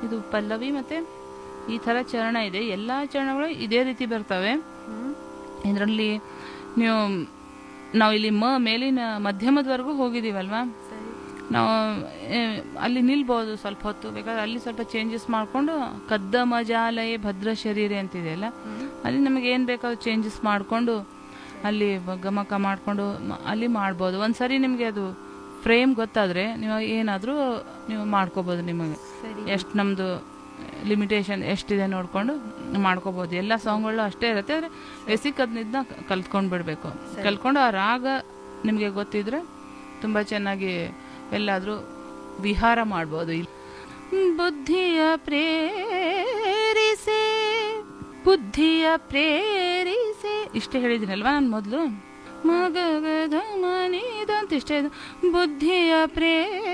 ಇದು ಪಲ್ಲವಿ ಮತ್ತೆ ಈ ಥರ ಚರಣ ಇದೆ ಎಲ್ಲ ಚರಣಗಳು ಇದೇ ರೀತಿ ಬರ್ತವೆ ಇದರಲ್ಲಿ ನೀವು ನಾವು ಇಲ್ಲಿ ಮ ಮೇಲಿನ ಮಧ್ಯಮದವರೆಗೂ ಹೋಗಿದ್ದೀವಲ್ವಾ ನಾವು ಏ, ಅಲ್ಲಿ ನಿಲ್ಬೋದು ಸ್ವಲ್ಪ ಹೊತ್ತು ಬೇಕಾದ್ರೆ ಅಲ್ಲಿ ಸ್ವಲ್ಪ ಚೇಂಜಸ್ ಮಾಡಿಕೊಂಡು ಕದ್ದ ಮಜಾಲಯ ಭದ್ರ ಶರೀರೆ ಅಂತಿದೆಯಲ್ಲ ಅಲ್ಲಿ ನಮಗೆ ಏನು ಬೇಕಾದ್ರೂ ಚೇಂಜಸ್ ಮಾಡಿಕೊಂಡು ಅಲ್ಲಿ ಬ- ಗಮಕ ಮಾಡಿಕೊಂಡು ಅಲ್ಲಿ ಮಾಡ್ಬೋದು ಒಂದ್ಸರಿ ನಿಮಗೆ ಅದು ಫ್ರೇಮ್ ಗೊತ್ತಾದರೆ ನೀವು ಏನಾದರೂ ನೀವು ಮಾಡ್ಕೋಬೋದು ನಿಮಗೆ ಎಷ್ಟು ನಮ್ಮದು ಲಿಮಿಟೇಷನ್ ಎಷ್ಟಿದೆ ನೋಡಿಕೊಂಡು ಮಾಡ್ಕೋಬೋದು ಎಲ್ಲ ಸಾಂಗ್ಗಳು ಅಷ್ಟೇ ಇರುತ್ತೆ ಆದರೆ ಬೇಸಿಕ್ ಅದನ್ನ ಕಲ್ತ್ಕೊಂಡು ಬಿಡಬೇಕು ಕಲ್ತ್ಕೊಂಡು ಆ ರಾಗ ನಿಮಗೆ ಗೊತ್ತಿದ್ರೆ ತುಂಬ ಚೆನ್ನಾಗಿ ಎಲ್ಲಾದರೂ ವಿಹಾರ ಮಾಡ್ಬೋದು ಇಲ್ಲಿ ಬುದ್ಧಿಯ ಪ್ರೇರಿಸೆ ಬುದ್ಧಿಯ ಪ್ರೇರಿಸೆ ಇಷ್ಟೇ ಹೇಳಿದ್ದೀನಲ್ವಾ ನಾನು ಮೊದಲು ಮಗದ ಮನಿದ ಅಂತ ಇಷ್ಟೇ ಇದು ಬುದ್ಧಿಯ ಪ್ರೇರಿಸೆ